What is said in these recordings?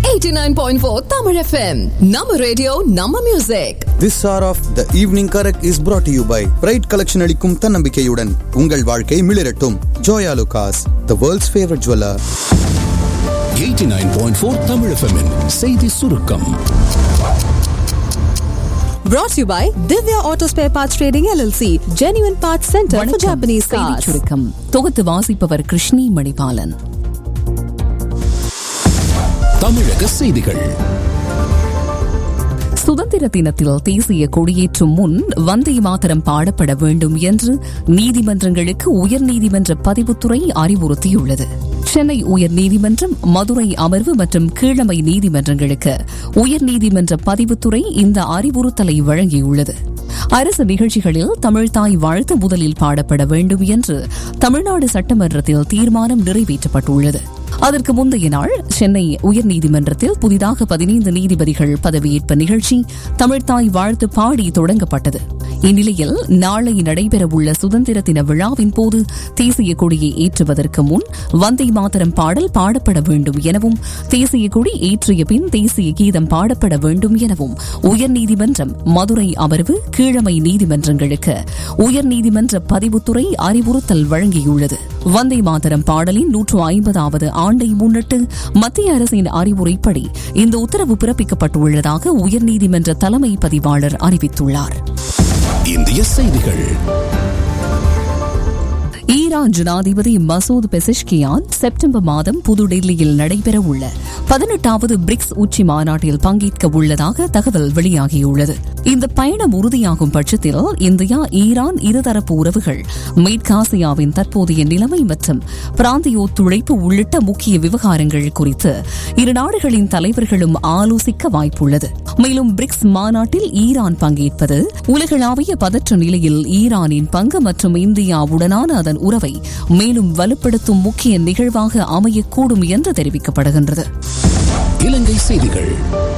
89.4 Tamil FM. Nama radio, Nama music. This hour of the evening correct is brought to you by bride collection அளிக்கும் தன்னம்பிக்கையுடன் உங்கள் வாழ்க்கை மிளிரட்டும் Joyalukkas the world's favourite jeweller 89.4 Tamil FM -இன் செய்தி சுருக்கம் Brought to you by Divya Auto Spare Parts Trading LLC. Genuine Parts Center for வணக்கம். Japanese செய்திச் cars. சுருக்கம் தொகுத்து வாசிப்பவர் கிருஷ்ணி மணிபாலன் தமிழக செய்திகள் சுதந்திர தினத்தில் தேசிய கொடியேற்றும் முன் வந்தே மாதரம் பாடப்பட வேண்டும் என்று நீதிமன்றங்களுக்கு உயர்நீதிமன்ற பதிவுத்துறை அறிவுறுத்தியுள்ளது சென்னை உயர்நீதிமன்றம் மதுரை அமர்வு மற்றும் கீழமை நீதிமன்றங்களுக்கு உயர்நீதிமன்ற பதிவுத்துறை இந்த அறிவுறுத்தலை வழங்கியுள்ளது அரசு நிகழ்ச்சிகளில் தமிழ்தாய் வாழ்த்து முதலில் பாடப்பட வேண்டும் என்று தமிழ்நாடு சட்டமன்றத்தில் தீர்மானம் நிறைவேற்றப்பட்டுள்ளது அதற்கு முந்தைய நாள் சென்னை உயர்நீதிமன்றத்தில் புதிதாக பதினைந்து நீதிபதிகள் பதவியேற்ப நிகழ்ச்சி தமிழ்தாய் வாழ்த்து பாடி தொடங்கப்பட்டது இந்நிலையில் நாளை நடைபெறவுள்ள சுதந்திர தின விழாவின் போது தேசிய கொடியை ஏற்றுவதற்கு முன் வந்தே மாதரம் பாடல் பாடப்பட வேண்டும் எனவும் தேசிய கொடி ஏற்றிய பின் தேசிய கீதம் பாடப்பட வேண்டும் எனவும் உயர்நீதிமன்றம் மதுரை அமர்வு கீழமை நீதிமன்றங்களுக்கு உயர்நீதிமன்ற பதிவுத்துறை அறிவுறுத்தல் வழங்கியுள்ளது வந்தே மாதரம் பாடலின் நூற்று ஐம்பதாவது ஆண்டை முன்னிட்டு மத்திய அரசின் அறிவுரைப்படி இந்த உத்தரவு பிறப்பிக்கப்பட்டுள்ளதாக உயர்நீதிமன்ற தலைமை பதிவாளர் அறிவித்துள்ளார் இந்திய செய்திகள் ஈரான் ஜனாதிபதி மசூத் பெசிஷ்கியான் செப்டம்பர் மாதம் புதுடெல்லியில் நடைபெறவுள்ள பதினெட்டாவது பிரிக்ஸ் உச்சி மாநாட்டில் பங்கேற்க உள்ளதாக தகவல் வெளியாகியுள்ளது இந்த பயணம் உறுதியாகும் பட்சத்தில் இந்தியா ஈரான் இருதரப்பு உறவுகள் மேற்காசியாவின் தற்போதைய நிலைமை மற்றும் பிராந்திய ஒத்துழைப்பு உள்ளிட்ட முக்கிய விவகாரங்கள் குறித்து இரு நாடுகளின் தலைவர்களும் ஆலோசிக்க வாய்ப்புள்ளது மேலும் பிரிக்ஸ் மாநாட்டில் ஈரான் பங்கேற்பது உலகளாவிய பதற்ற நிலையில் ஈரானின் பங்கு மற்றும் இந்தியாவுடனான அதன் உறவை மேலும் வலுப்படுத்தும் முக்கிய நிகழ்வாக அமையக்கூடும் என்று தெரிவிக்கப்படுகின்றது இலங்கை செய்திகள்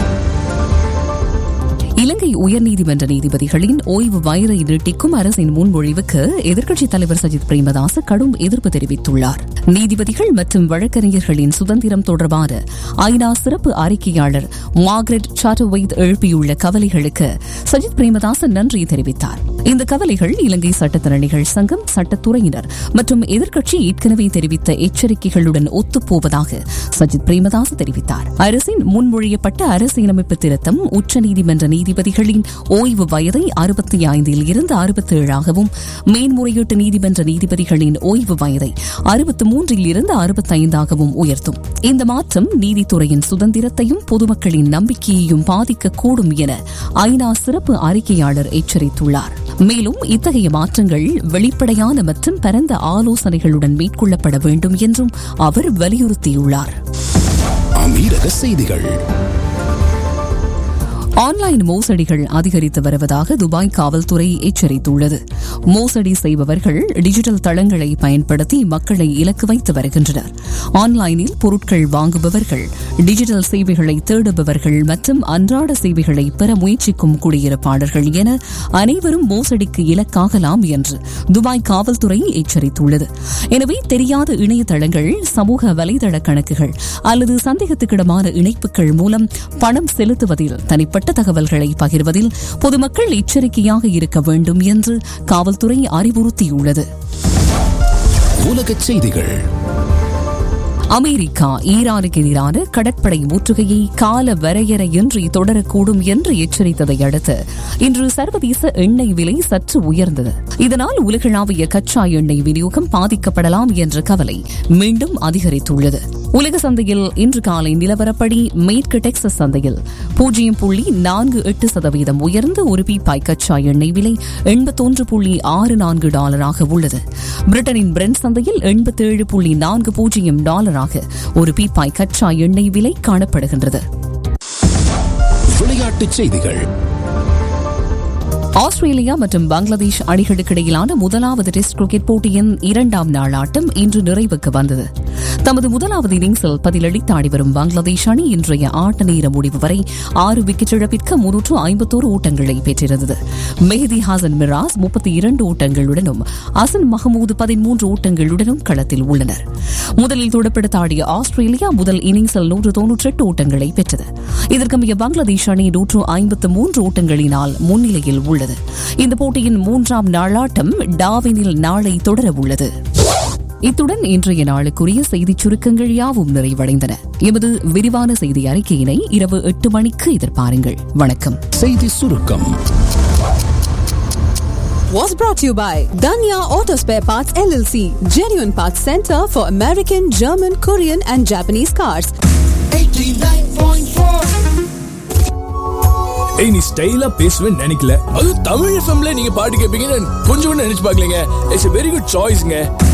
இலங்கை உயர்நீதிமன்ற நீதிபதிகளின் ஓய்வு வயதை நீட்டிக்கும் அரசின் முன்மொழிவுக்கு எதிர்க்கட்சித் தலைவர் சஜித் பிரேமதாச கடும் எதிர்ப்பு தெரிவித்துள்ளார் நீதிபதிகள் மற்றும் வழக்கறிஞர்களின் சுதந்திரம் தொடர்பான ஐநா சிறப்பு அறிக்கையாளர் மார்கரெட் சாட்டோவைத் எழுப்பியுள்ள கவலைகளுக்கு சஜித் பிரேமதாச நன்றி தெரிவித்தார் இந்த கவலைகள் இலங்கை சட்டத்தரணிகள் சங்கம் சட்டத்துறையினர் மற்றும் எதிர்க்கட்சி ஏற்கனவே தெரிவித்த எச்சரிக்கைகளுடன் ஒத்துப்போவதாக சஜித் பிரேமதாச தெரிவித்தார் அரசின் முன்மொழியப்பட்ட அரசியலமைப்பு திருத்தம் உச்சநீதிமன்ற நீதிபதிகளின் ஓய்வு வயதை அறுபத்தி ஐந்தில் இருந்து அறுபத்தி ஏழாகவும் மேன்முறையீட்டு நீதிமன்ற நீதிபதிகளின் ஓய்வு வயதை அறுபத்தி மூன்றில் இருந்து அறுபத்தி ஐந்தாகவும் உயர்த்தும் இந்த மாற்றம் நீதித்துறையின் சுதந்திரத்தையும் பொதுமக்களின் நம்பிக்கையையும் பாதிக்கக்கூடும் என ஐநா சிறப்பு அறிக்கையாளர் எச்சரித்துள்ளார் மேலும் இத்தகைய மாற்றங்கள் வெளிப்படையான மற்றும் பரந்த ஆலோசனைகளுடன் மேற்கொள்ளப்பட வேண்டும் என்றும் அவர் வலியுறுத்தியுள்ளார் அமீரக செய்திகள் ஆன்லைன் மோசடிகள் அதிகரித்து வருவதாக துபாய் காவல்துறை எச்சரித்துள்ளது மோசடி செய்பவர்கள் டிஜிட்டல் தளங்களை பயன்படுத்தி மக்களை இலக்கு வைத்து வருகின்றனர் ஆன்லைனில் பொருட்கள் வாங்குபவர்கள் டிஜிட்டல் சேவைகளை தேடுபவர்கள் மற்றும் அன்றாட சேவைகளை பெற முயற்சிக்கும் குடியிருப்பாளர்கள் என அனைவரும் மோசடிக்கு இலக்காகலாம் என்று துபாய் காவல்துறை எச்சரித்துள்ளது எனவே தெரியாத இணையதளங்கள் சமூக வலைதள கணக்குகள் அல்லது சந்தேகத்துக்கிடமான இணைப்புகள் மூலம் பணம் செலுத்துவதில் தனிப்பட்ட தகவல்களை பகிர்வதில் பொதுமக்கள் எச்சரிக்கையாக இருக்க வேண்டும் என்று காவல்துறை அறிவுறுத்தியுள்ளது உலகச் செய்திகள் அமெரிக்கா ஈரானுக்கு எதிரான கடற்படை முற்றுகையை கால வரையறையின்றி தொடரக்கூடும் என்று எச்சரித்ததை அடுத்து இன்று சர்வதேச எண்ணெய் விலை சற்று உயர்ந்தது இதனால் உலகளாவிய கச்சா எண்ணெய் விநியோகம் பாதிக்கப்படலாம் என்ற கவலை மீண்டும் அதிகரித்துள்ளது உலக சந்தையில் இன்று காலை நிலவரப்படி மேற்கு டெக்சஸ் சந்தையில் பூஜ்ஜியம் புள்ளி நான்கு எட்டு சதவீதம் உயர்ந்து ஒரு பீப்பாய் கச்சா எண்ணெய் விலை எண்பத்தொன்று புள்ளி ஆறு நான்கு டாலராக உள்ளது பிரிட்டனின் பிரெண்ட் சந்தையில் எண்பத்தேழு புள்ளி நான்கு பூஜ்ஜியம் டாலராக ஒரு பீப்பாய் கச்சா எண்ணெய் விலை காணப்படுகின்றது விளையாட்டுச் செய்திகள் ஆஸ்திரேலியா மற்றும் பங்களாதேஷ் அணிகளுக்கு இடையிலான முதலாவது டெஸ்ட் கிரிக்கெட் போட்டியின் இரண்டாம் நாள் ஆட்டம் இன்று நிறைவுக்கு வந்தது தமது முதலாவது இன்னிங்ஸில் பதிலளித்து ஆடி வரும் பங்களாதேஷ் அணி இன்றைய ஆட்ட நேர முடிவு வரை ஆறு விக்கெட் இழப்பிற்கு முன்னூற்று ஐம்பத்தோரு ஓட்டங்களை பெற்றிருந்தது மெஹதி ஹாசன் மிராஸ் முப்பத்தி இரண்டு ஓட்டங்களுடனும் அசன் மஹமூது பதிமூன்று ஓட்டங்களுடனும் களத்தில் உள்ளனர் முதலில் துடுப்படுத்த ஆடிய ஆஸ்திரேலியா முதல் இன்னிங்ஸில் நூற்று தொன்னூற்றி எட்டு ஓட்டங்களை பெற்றது இதற்கமைய பங்களாதேஷ் அணி நூற்று ஐம்பத்து மூன்று ஓட்டங்களினால் முன்னிலையில் உள்ளது இந்த போட்டியின் மூன்றாம் நாளாட்டம் டாவினில் நாளை தொடர உள்ளது இத்துடன் இன்றைய நாளுக்குரிய செய்திச் சுருக்கங்கள் யாவும் நிறைவடைந்தன எமது விரிவான செய்தி அறிக்கையினை இரவு எட்டு மணிக்கு எதிர்பாருங்கள் வணக்கம் செய்தி சுருக்கம் Was brought to you by Danya Auto Spare Parts LLC, genuine parts center for American, German, Korean, and Japanese cars. ஏய் நீ ஸ்டைலா பேசுவேன்னு நினைக்கல அதுவும் தமிழ் எஃப்எம்ல நீங்க பாட்டு கேட்பீங்கன்னு கொஞ்சம் கூட நினைச்சு பார்க்கலங்க இட்ஸ் வெரி குட் சாய்ஸ்ங்க